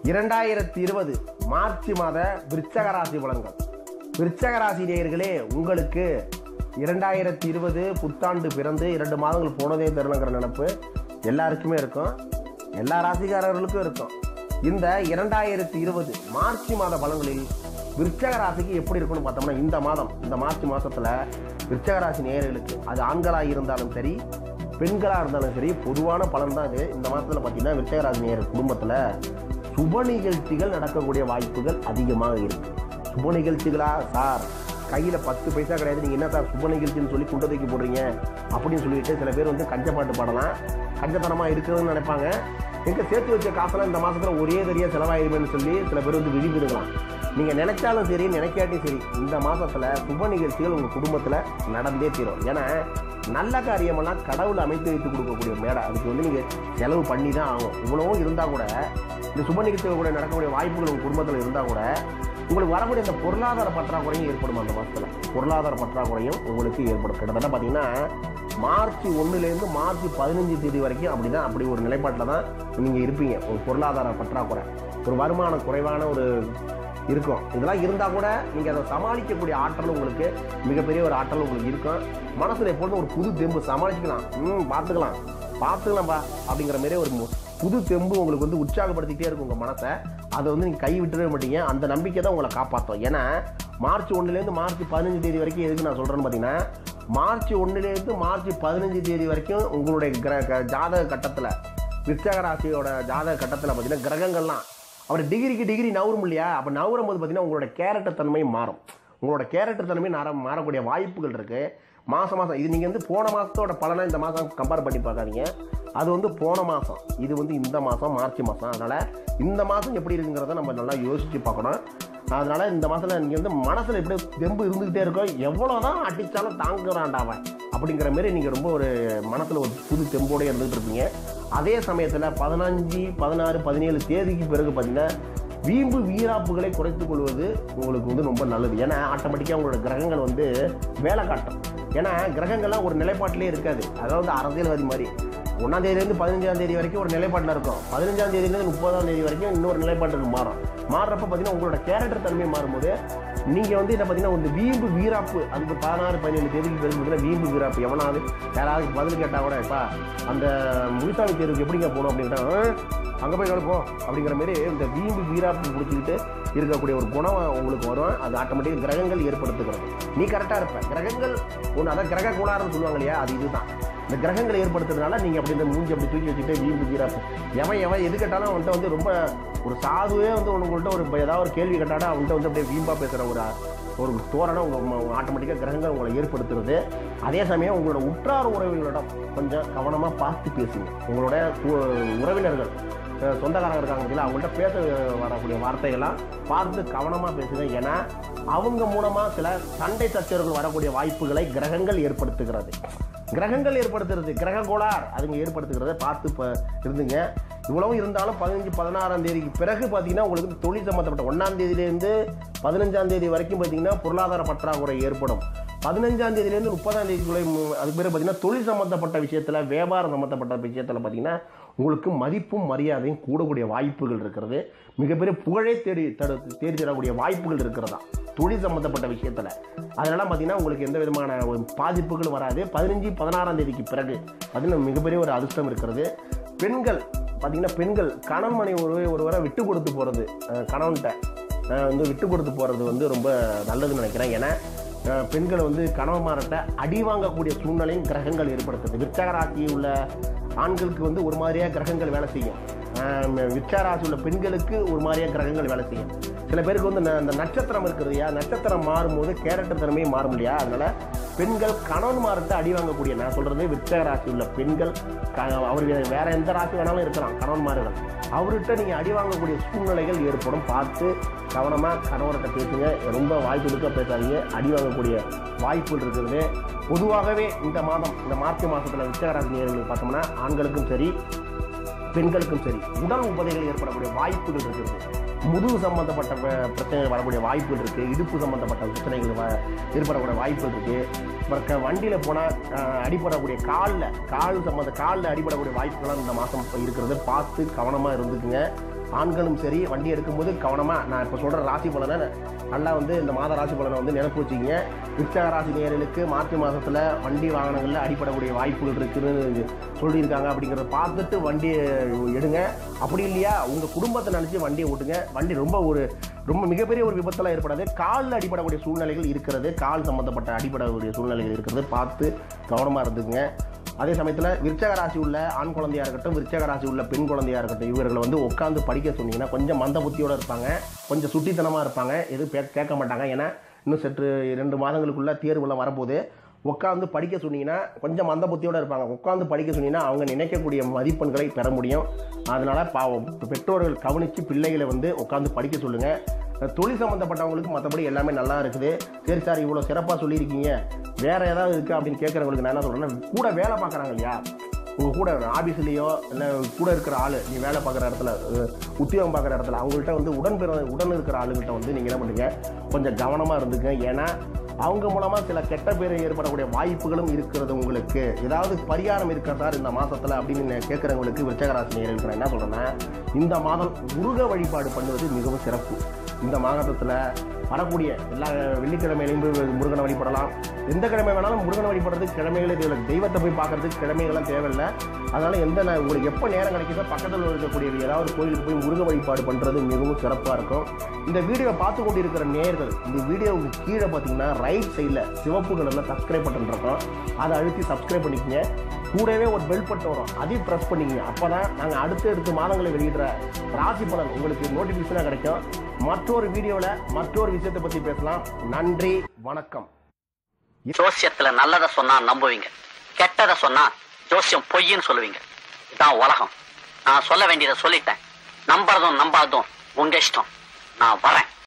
இரண்டாயிரத்தி இருபது மார்ச் மாத விருச்சக ராசி பலன்கள் விருச்சக ராசி நேயர்களே உங்களுக்கு இரண்டாயிரத்தி இருபது புத்தாண்டு பிறந்து இரண்டு மாதங்கள் போனதே தெரியலங்கிற நினப்பு எல்லாருக்குமே இருக்கும் எல்லா ராசிக்காரர்களுக்கும் இருக்கும் இந்த இரண்டாயிரத்தி இருபது மார்ச் மாத பலன்களில் விருச்சக ராசிக்கு எப்படி இருக்கும்னு பார்த்தோம்னா இந்த மாதம் இந்த மார்ச் மாதத்தில் விருச்சக ராசி நேயர்களுக்கு அது ஆண்களாக இருந்தாலும் சரி பெண்களாக இருந்தாலும் சரி பொதுவான பலன் தான் இது இந்த மாதத்தில் பார்த்தீங்கன்னா விருச்சக ராசி நேயர் குடும்பத்தில் சுப நிகழ்ச்சிகள் நடக்கக்கூடிய வாய்ப்புகள் அதிகமாக இருக்கு சுப நிகழ்ச்சிகளா சார் கையில் பத்து பைசா கிடையாது நீங்கள் என்ன சார் சுப நிகழ்ச்சின்னு சொல்லி குண்டை தூக்கி போடுறீங்க அப்படின்னு சொல்லிட்டு சில பேர் வந்து கஞ்ச பாட்டு பாடலாம் கஞ்சத்தனமாக இருக்குதுன்னு நினைப்பாங்க எங்க சேர்த்து வச்ச காசெல்லாம் இந்த மாதத்தில் ஒரே தெரியா செலவாயிருமேன்னு சொல்லி சில பேர் வந்து விழிப்பிடுக்கலாம் நீங்கள் நினைச்சாலும் சரி நினைக்காட்டியும் சரி இந்த மாதத்தில் சுப நிகழ்ச்சிகள் உங்கள் குடும்பத்தில் நடந்தே தீரும் ஏன்னா நல்ல காரியமெல்லாம் கடவுள் அமைத்து வைத்து கொடுக்கக்கூடிய மேடை அதுக்கு வந்து நீங்கள் செலவு பண்ணி தான் ஆகும் இவ்வளவும் இருந்தால் கூட இந்த சுப நிகழ்ச்சிகள் கூட நடக்கக்கூடிய வாய்ப்புகள் உங்கள் குடும்பத்தில் இருந்தால் கூட உங்களுக்கு வரக்கூடிய இந்த பொருளாதார பற்றாக்குறையும் ஏற்படும் அந்த மாதத்தில் பொருளாதார பற்றாக்குறையும் உங்களுக்கு ஏற்படும் கிட்டத்தட்ட பார்த்தீங்கன்னா மார்ச் ஒன்றுலேருந்து மார்ச் பதினஞ்சு தேதி வரைக்கும் அப்படி தான் அப்படி ஒரு நிலைப்பாட்டில் தான் நீங்கள் இருப்பீங்க ஒரு பொருளாதார பற்றாக்குறை ஒரு வருமானம் குறைவான ஒரு இருக்கும் இதெல்லாம் இருந்தால் கூட நீங்கள் அதை சமாளிக்கக்கூடிய ஆற்றல் உங்களுக்கு மிகப்பெரிய ஒரு ஆற்றல் உங்களுக்கு இருக்கும் மனசில் எப்பொழுதும் ஒரு புது தெம்பு சமாளிக்கலாம் ம் பார்த்துக்கலாம் பார்த்துக்கலாம்ப்பா அப்படிங்கிற மாதிரி ஒரு மு- புது தெம்பு உங்களுக்கு வந்து உற்சாகப்படுத்திக்கிட்டே இருக்கும் உங்கள் மனசை அதை வந்து நீங்கள் கை விட்டுறவே மாட்டீங்க அந்த நம்பிக்கை தான் உங்களை காப்பாற்றும் ஏன்னா மார்ச் ஒன்றுலேருந்து மார்ச் பதினஞ்சு தேதி வரைக்கும் எதுக்கு நான் சொல்கிறேன்னு பார்த்தீங்கன்னா மார்ச் ஒன்றுலேருந்து மார்ச் பதினஞ்சு தேதி வரைக்கும் உங்களுடைய கிர க- ஜாதக கட்டத்தில் விருச்சக ராசியோட ஜாதக கட்டத்தில் பார்த்தீங்கன்னா கிரகங்கள்லாம் அவர் டிகிரிக்கு டிகிரி நவரும் இல்லையா அப்போ நவரும் போது பார்த்தீங்கன்னா உங்களோட கேரக்டர் தன்மை மாறும் உங்களோட கேரக்டர் தன்மை மாற மாறக்கூடிய வாய்ப்புகள் இருக்குது மாதம் மாதம் இது நீங்கள் வந்து போன மாதத்தோட பலனை இந்த மாதம் கம்பேர் பண்ணி பார்க்காதீங்க அது வந்து போன மாதம் இது வந்து இந்த மாதம் மார்ச் மாதம் அதனால் இந்த மாதம் எப்படி இருக்குங்கிறத நம்ம நல்லா யோசித்து பார்க்கணும் அதனால் இந்த மாதத்தில் நீங்கள் வந்து மனசில் எப்படி தெம்பு இருந்துக்கிட்டே இருக்கும் எவ்வளோ தான் அடித்தாலும் தாங்குறான்டாவன் அப்படிங்கிற மாதிரி நீங்கள் ரொம்ப ஒரு மனசில் ஒரு புது தெம்போடே இருந்துகிட்டு இருப்பீங்க அதே சமயத்தில் பதினஞ்சு பதினாறு பதினேழு தேதிக்கு பிறகு பார்த்தீங்கன்னா வீம்பு வீராப்புகளை குறைத்துக் கொள்வது உங்களுக்கு வந்து ரொம்ப நல்லது ஏன்னா ஆட்டோமேட்டிக்காக உங்களோட கிரகங்கள் வந்து வேலை காட்டும் ஏன்னா கிரகங்கள்லாம் ஒரு நிலைப்பாட்டிலே இருக்காது அதாவது அரசியல்வாதி மாதிரி ஒன்றாம் தேதியிலேருந்து பதினஞ்சாம் தேதி வரைக்கும் ஒரு நிலைப்பாட்டில் இருக்கும் பதினஞ்சாம் தேதியிலேருந்து முப்பதாம் தேதி வரைக்கும் இன்னொரு நிலைப்பாட்டுக்கு மாறும் மாறுறப்ப பார்த்தீங்கன்னா உங்களோட கேரக்டர் தன்மை மாறும்போது நீங்கள் வந்து என்ன பார்த்தீங்கன்னா ஒரு வீம்பு வீராப்பு அதுக்கு பதினாறு பதினேழு தேதிக்கு பிறகு பார்த்தீங்கன்னா வீம்பு வீராப்பு எவனாவது யாராவது பதில் கேட்டால் கூட இப்போ அந்த முனிசாமி தேர்வுக்கு எப்படிங்க போகணும் அப்படின்ட்டா அங்கே போய் கிடப்போம் அப்படிங்கிற மாதிரி இந்த வீம்பு வீராப்பு பிடிச்சிக்கிட்டு இருக்கக்கூடிய ஒரு குணம் உங்களுக்கு வரும் அது ஆட்டோமேட்டிக் கிரகங்கள் ஏற்படுத்துகிறது நீ கரெக்டாக இருப்ப கிரகங்கள் ஒன்று அதான் கிரக கோளாறுன்னு சொல்லுவாங்க இல்லையா அது இதுதான் இந்த கிரகங்களை ஏற்படுத்துறதுனால நீங்கள் அப்படி இந்த மூஞ்சி அப்படி தூக்கி வச்சுட்டு வீம்பு வீராப்பு எவன் எவன் எது கேட்டாலும் அவன்கிட்ட வந்து ரொம்ப ஒரு சாதுவே வந்து உங்கள்கிட்ட ஒரு ஏதாவது ஒரு கேள்வி கேட்டாலும் அவன்கிட்ட வந்து அப்படியே வீம்பா பேசுகிற ஒரு ஒரு தோரணை உங்கள் ஆட்டோமேட்டிக்காக கிரகங்கள் உங்களை ஏற்படுத்துறது அதே சமயம் உங்களோட உற்றார உறவினர்களிடம் கொஞ்சம் கவனமாக பார்த்து பேசுங்க உங்களோட கு- உறவினர்கள் அஹ் சொந்தக்காரங்க இருக்காங்க பார்த்தீங்களா அவங்கள்ட்ட பேச வரக்கூடிய வார்த்தைகள்லாம் பார்த்து கவனமாக பேசுங்க ஏன்னா அவங்க மூலமாக சில சண்டை சச்சரவுகள் வரக்கூடிய வாய்ப்புகளை கிரகங்கள் ஏற்படுத்துகிறது கிரகங்கள் ஏற்படுத்துறது கிரக கோளார் அதுங்க ஏற்படுத்துகிறத பார்த்து இப்போ இருந்துங்க இவ்வளவும் இருந்தாலும் பதினஞ்சு பதினாறாம் தேதிக்கு பிறகு பார்த்தீங்கன்னா உங்களுக்கு வந்து தொழில் சம்மந்தப்பட்ட ஒன்றாம் தேதியிலேருந்து பதினஞ்சாம் தேதி வரைக்கும் பார்த்தீங்கன்னா பொருளாதார பற்றாக்குறை ஏற்படும் பதினஞ்சாம் தேதியிலேருந்து முப்பதாம் தேதிக்குள்ளே மு- அதுக்கு பிறகு பார்த்தீங்கன்னா தொழில் சம்மந்தப்பட்ட விஷயத்தில் வியாபாரம் சம்மந்தப்பட்ட விஷயத்தில் பார்த்தீங்கன்னா உங்களுக்கு மதிப்பும் மரியாதையும் கூடக்கூடிய வாய்ப்புகள் இருக்கிறது மிகப்பெரிய புகழே தேடி தரு தேடி தரக்கூடிய வாய்ப்புகள் இருக்கிறதா தொழில் சம்மந்தப்பட்ட விஷயத்தில் அதனால பார்த்தீங்கன்னா உங்களுக்கு எந்த விதமான ஒரு பாதிப்புகளும் வராது பதினஞ்சு பதினாறாம் தேதிக்கு பிறகு பார்த்தீங்கன்னா மிகப்பெரிய ஒரு அதிர்ஷ்டம் இருக்கிறது பெண்கள் பார்த்தீங்கன்னா பெண்கள் கணவன் மனைவி ஒரு ஒருவரை விட்டு கொடுத்து போகிறது கணவன்கிட்ட அஹ் வந்து விட்டு கொடுத்து போகிறது வந்து ரொம்ப நல்லதுன்னு நினைக்கிறேன் ஏன்னா அஹ் பெண்கள் வந்து கணவன்மார்கிட்ட அடி வாங்கக்கூடிய சூழ்நிலையும் கிரகங்கள் ஏற்படுத்துது விருச்சக ராசி உள்ள ஆண்களுக்கு வந்து ஒரு மாதிரியாக கிரகங்கள் வேலை செய்யும் அஹ் விருச்சக ராசி உள்ள பெண்களுக்கு ஒரு மாதிரியாக கிரகங்கள் வேலை செய்யும் சில பேருக்கு வந்து இந்த- இந்த நட்சத்திரம் இருக்குது இல்லையா நட்சத்திரம் மாறும்போது கேரக்டர் தன்மையும் மாறும் இல்லையா அதனால பெண்கள் கணவன்மார்கிட்ட அடி வாங்கக்கூடிய நான் சொல்றது விருச்சக ராசி உள்ள பெண்கள் க- அவர் வே- வேற எந்த ராசி வேணாலும் இருக்கலாம் கணவன்மார்கள் அவர்கிட்ட நீங்க அடி வாங்கக்கூடிய சூழ்நிலைகள் ஏற்படும் பார்த்து கவனமா கணவர்கிட்ட பேசுங்க ரொம்ப வாய்ப்பு இருக்க பேசாதீங்க அடி வாங்கக்கூடிய வாய்ப்புகள் இருக்கிறது பொதுவாகவே இந்த மாதம் இந்த மார்ச் மாசத்துல விருச்சக ராசி நேயர்களுக்கு பார்த்தோம்னா ஆண்களுக்கும் சரி பெண்களுக்கும் சரி உடல் உபதைகள் ஏற்படக்கூடிய வாய்ப்புகள் இருக்கிறது முதுகு சம்பந்தப்பட்ட ப- பிரச்சனைகள் வரக்கூடிய வாய்ப்புகள் இருக்கு இடுப்பு சம்பந்தப்பட்ட பிரச்சனைகள் வ- ஏற்படக்கூடிய வாய்ப்புகள் இருக்கு அப்புறம் க- வண்டியில போனா அஹ், அடிபடக்கூடிய காலில் கால் சம்பந்த காலில் அடிபடக்கூடிய வாய்ப்புகள்லாம் இந்த மாதம் இருக்கிறது பார்த்து கவனமா இருந்துக்குங்க ஆண்களும் சரி வண்டி எடுக்கும்போது கவனமாக நான் இப்போ சொல்கிற ராசி பலனை நல்லா வந்து இந்த மாத ராசி பலனை வந்து நினைப்பு வச்சுக்கிங்க விருச்சக ராசி நேயர்களுக்கு மார்ச் மாதத்தில் வண்டி வாகனங்களில் அடிப்படக்கூடிய வாய்ப்புகள் இருக்குன்னு சொல்லியிருக்காங்க அப்படிங்கிறத பார்த்துட்டு வண்டி எடுங்க அப்படி இல்லையா உங்கள் குடும்பத்தை நினச்சி வண்டியை ஓட்டுங்க வண்டி ரொம்ப ஒரு ரொம்ப மிகப்பெரிய ஒரு விபத்தெல்லாம் ஏற்படாது காலில் அடிபடக்கூடிய சூழ்நிலைகள் இருக்கிறது கால் சம்மந்தப்பட்ட அடிபடக்கூடிய சூழ்நிலைகள் இருக்கிறது பார்த்து கவனமாக இருந்துங்க அதே சமயத்தில் விருச்சக ராசி உள்ள ஆண் குழந்தையா இருக்கட்டும் விருச்சக ராசி உள்ள பெண் குழந்தையா இருக்கட்டும் இவர்களை வந்து உட்காந்து படிக்க சொன்னீங்கன்னா கொஞ்சம் மந்த புத்தியோட இருப்பாங்க கொஞ்சம் சுட்டித்தனமாக இருப்பாங்க எதுவும் பே- கேட்க மாட்டாங்க ஏன்னா இன்னும் சற்று ரெண்டு மாதங்களுக்குள்ள தேர்வுலாம் வரப்போகுது உட்காந்து படிக்க சொன்னீங்கன்னா கொஞ்சம் மந்த புத்தியோட இருப்பாங்க உட்காந்து படிக்க சொன்னீங்கன்னா அவங்க நினைக்கக்கூடிய மதிப்பெண்களை பெற முடியும் அதனால பாவம் பெற்றோர்கள் கவனித்து பிள்ளைகளை வந்து உட்காந்து படிக்க சொல்லுங்க தொழில் சம்மந்தப்பட்டவங்களுக்கு மற்றபடி எல்லாமே நல்லா இருக்குது சரி சார் இவ்வளோ சிறப்பாக சொல்லியிருக்கீங்க வேற ஏதாவது இருக்குது அப்படின்னு கேட்குறவங்களுக்கு நான் என்ன சொல்கிறேன்னா கூட வேலை பார்க்குறாங்க இல்லையா உங்கள் கூட ஆஃபீஸ்லேயோ இல்லை கூட இருக்கிற ஆள் நீ வேலை பார்க்குற இடத்துல அஹ், உத்தியோகம் பார்க்குற இடத்துல அவங்கள்ட்ட வந்து உடன் பிற உடன் இருக்கிற ஆளுகிட்ட வந்து நீங்கள் என்ன பண்ணுங்க கொஞ்சம் கவனமாக இருந்துங்க ஏன்னா அவங்க மூலமாக சில கெட்ட பேர் ஏற்படக்கூடிய வாய்ப்புகளும் இருக்கிறது உங்களுக்கு ஏதாவது பரிகாரம் இருக்கிறதா இந்த மாதத்தில் அப்படின்னு கேட்குறவங்களுக்கு விருச்சகராசி நேர்களுக்கு நான் என்ன சொல்கிறேன்னா இந்த மாதம் முருக வழிபாடு பண்ணுவது மிகவும் சிறப்பு இந்த மாதத்தில் வரக்கூடிய எல்லா வெள்ளிக்கிழமையிலையும் முருகனை வழிபடலாம் எந்த கிழமை வேணாலும் முருகனை வழிபடுறதுக்கு கிழமைகளே தேவை தெய்வத்தை போய் பார்க்கறதுக்கு கிழமைகள்லாம் தேவையில்லை அதனால எந்த நே- உங்களுக்கு எப்போ நேரம் கிடைக்குதோ பக்கத்தில் இருக்கக்கூடிய ஏதாவது கோயிலுக்கு போய் முருக வழிபாடு பண்ணுறது மிகவும் சிறப்பாக இருக்கும் இந்த வீடியோ பார்த்து கொண்டு இருக்கிற நேர்கள் இந்த வீடியோவுக்கு கீழே பார்த்தீங்கன்னா ரைட் சைடில் சிவப்பு கலரில் சப்ஸ்கிரைப் பட்டன் இருக்கும் அதை அழுத்தி சப்ஸ்கிரைப் பண்ணிக்கங்க கூடவே ஒரு பெல் பட்டன் வரும் அதையும் ப்ரெஸ் பண்ணிக்கங்க அப்போ தான் நாங்கள் அடுத்த அடுத்த மாதங்களை வெளியிடுற ராசி பலன் உங்களுக்கு நோட்டிஃபிகேஷனாக கிடைக்கும் மற்றொரு வீடியோவில் மற்றொரு விஷயத்தை பற்றி பேசலாம் நன்றி வணக்கம் ஜோசியத்துல நல்லத சொன்னா நம்புவீங்க கெட்டத சொன்னா ஜோசியம் பொய்ன்னு சொல்லுவீங்க இதான் உலகம் நான் சொல்ல வேண்டியதை சொல்லிட்டேன் நம்புறதும் நம்பாததும் உங்க இஷ்டம் நான் வரேன்